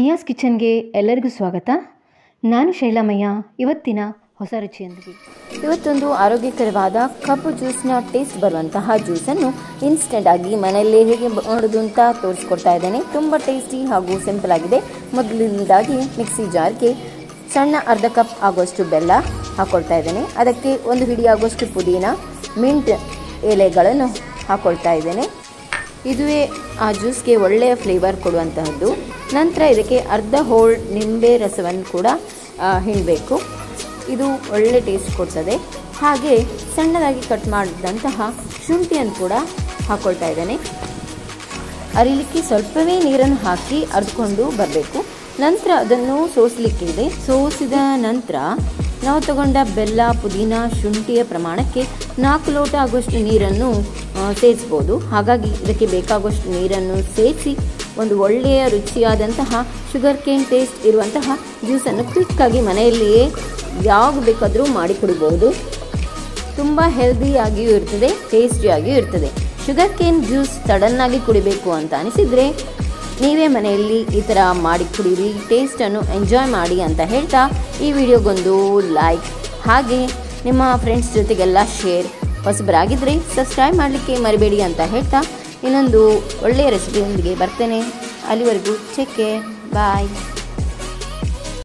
ಮಯ್ಯಾಸ್ ಕಿಚನ್ಗೆ ಎಲ್ಲರಿಗೂ ಸ್ವಾಗತ ನಾನು ಶೈಲಾಮಯ್ಯ ಇವತ್ತಿನ ಹೊಸ ರುಚಿಯೊಂದಿಗೆ ಇವತ್ತೊಂದು ಆರೋಗ್ಯಕರವಾದ ಕಬ್ಬು ಜ್ಯೂಸ್ನ ಟೇಸ್ಟ್ ಬರುವಂತಹ ಜ್ಯೂಸನ್ನು ಇನ್ಸ್ಟೆಂಟ್ ಆಗಿ ಮನೆಯಲ್ಲೇ ಹೇಗೆ ಮಾಡೋದು ಅಂತ ತೋರಿಸ್ಕೊಡ್ತಾ ಇದ್ದೇನೆ ತುಂಬ ಟೇಸ್ಟಿ ಹಾಗೂ ಸಿಂಪಲ್ ಆಗಿದೆ ಮೊದಲಿಂದಾಗಿ ಮಿಕ್ಸಿ ಜಾರ್ಗೆ ಸಣ್ಣ ಅರ್ಧ ಕಪ್ ಆಗುವಷ್ಟು ಬೆಲ್ಲ ಹಾಕೊಳ್ತಾ ಇದ್ದೇನೆ ಅದಕ್ಕೆ ಒಂದು ಹಿಡಿ ಆಗುವಷ್ಟು ಪುದೀನ ಮಿಂಟ್ ಎಲೆಗಳನ್ನು ಹಾಕೊಳ್ತಾ ಇದ್ದೇನೆ ಇದುವೇ ಆ ಜ್ಯೂಸ್ಗೆ ಒಳ್ಳೆಯ ಫ್ಲೇವರ್ ಕೊಡುವಂತಹದ್ದು ನಂತರ ಇದಕ್ಕೆ ಅರ್ಧ ಹೋಳ್ ನಿಂಬೆ ರಸವನ್ನು ಕೂಡ ಆ, ಹಿಂಡಬೇಕು ಇದು ಒಳ್ಳೆ ಟೇಸ್ಟ್ ಕೊಡ್ತದೆ ಹಾಗೆ ಸಣ್ಣದಾಗಿ ಕಟ್ ಮಾಡಿದಂತಹ ಶುಂಠಿಯನ್ನು ಕೂಡ ಹಾಕೊಳ್ತಾ ಇದ್ದೇನೆ ಅರಿಲಿಕ್ಕೆ ಸ್ವಲ್ಪವೇ ನೀರನ್ನು ಹಾಕಿ ಅರ್ದ್ಕೊಂಡು ಬರಬೇಕು ನಂತರ ಅದನ್ನು ಸೋಸಲಿಕ್ಕೆ ಇದೆ ಸೋಸಿದ ನಂತರ ನಾವು ತಗೊಂಡ ಬೆಲ್ಲ ಪುದೀನ ಶುಂಠಿಯ ಪ್ರಮಾಣಕ್ಕೆ ನಾಲ್ಕು ಲೋಟ ಆಗುವಷ್ಟು ನೀರನ್ನು ಆ, ಸೇರಿಸ್ಬೋದು ಹಾಗಾಗಿ ಇದಕ್ಕೆ ಬೇಕಾಗುವಷ್ಟು ನೀರನ್ನು ಸೇರಿಸಿ ಒಂದು ಒಳ್ಳೆಯ ರುಚಿಯಾದಂತಹ ಶುಗರ್ ಕೇನ್ ಟೇಸ್ಟ್ ಇರುವಂತಹ ಜ್ಯೂಸನ್ನು ಕ್ವಿಕ್ಕಾಗಿ ಮನೆಯಲ್ಲಿಯೇ ಯಾವಾಗ ಬೇಕಾದರೂ ಮಾಡಿ ಕುಡಿಬಹುದು ತುಂಬ ಹೆಲ್ದಿಯಾಗಿಯೂ ಇರ್ತದೆ ಟೇಸ್ಟಿಯಾಗಿಯೂ ಇರ್ತದೆ ಶುಗರ್ ಕೇನ್ ಜ್ಯೂಸ್ ಸಡನ್ನಾಗಿ ಕುಡಿಬೇಕು ಅಂತ ಅನಿಸಿದರೆ ನೀವೇ ಮನೆಯಲ್ಲಿ ಈ ಥರ ಮಾಡಿ ಕುಡೀರಿ ಟೇಸ್ಟನ್ನು ಎಂಜಾಯ್ ಮಾಡಿ ಅಂತ ಹೇಳ್ತಾ ಈ ವಿಡಿಯೋಗೊಂದು ಲೈಕ್ ಹಾಗೆ ನಿಮ್ಮ ಫ್ರೆಂಡ್ಸ್ ಜೊತೆಗೆಲ್ಲ ಶೇರ್ ಹೊಸಬರಾಗಿದ್ದರೆ ಸಬ್ಸ್ಕ್ರೈಬ್ ಮಾಡಲಿಕ್ಕೆ ಮರಿಬೇಡಿ ಅಂತ ಹೇಳ್ತಾ ಇನ್ನೊಂದು ಒಳ್ಳೆಯ ರೆಸಿಪಿಯೊಂದಿಗೆ ಬರ್ತೇನೆ ಅಲ್ಲಿವರೆಗೂ ಚೆಕ್ ಬಾಯ್